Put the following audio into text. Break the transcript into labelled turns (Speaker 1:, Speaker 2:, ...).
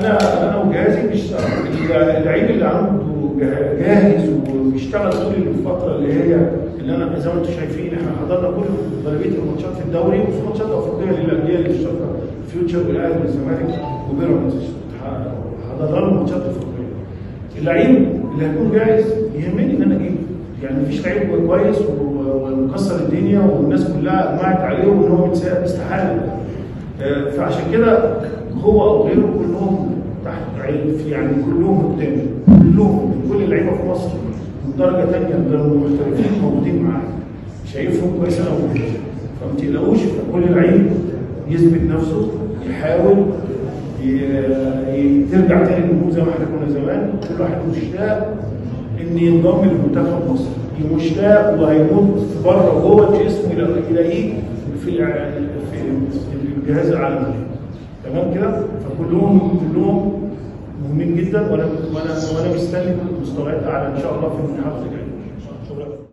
Speaker 1: انا انا وجهازي مش اللعيب اللي عنده جه- جاهز وبيشتغل طول الفتره اللي هي اللي انا زي ما انتم شايفين احنا حضرنا كل غالبيه الماتشات في الدوري وفي ماتشات افريقيه للانديه اللي اشتركت فيوتشر والاهلي والزمالك وبيراميدز حضرنا لهم ماتشات افريقيه اللعيب اللي هيكون جاهز يهمني ان انا اجيبه يعني مفيش لعيب كويس و- ومكسر الدنيا والناس كلها اجمعت عليه وان هو متسا- مستحاله آه، فعشان كده هو او غيره كلهم تحت عين في يعني كلهم قدامي كلهم كل اللعيبه في مصر من درجه ثانيه من المحترفين موجودين معايا شايفهم كويس انا وجهازي فما تقلقوش كل لعيب يثبت نفسه يحاول ي- ي- ترجع تاني الامور زي ما احنا كنا زمان كل واحد مشتاق ان ينضم لمنتخب مصر مشتاق وهيموت في بره وجوه الجسم يلا- يلاقيه في الع- في في الجهاز العالمي تمام كده فكلهم كلهم مهمين جدا وانا وانا وانا مستني مستويات اعلى ان شاء الله في المحافظه الجايه شكرا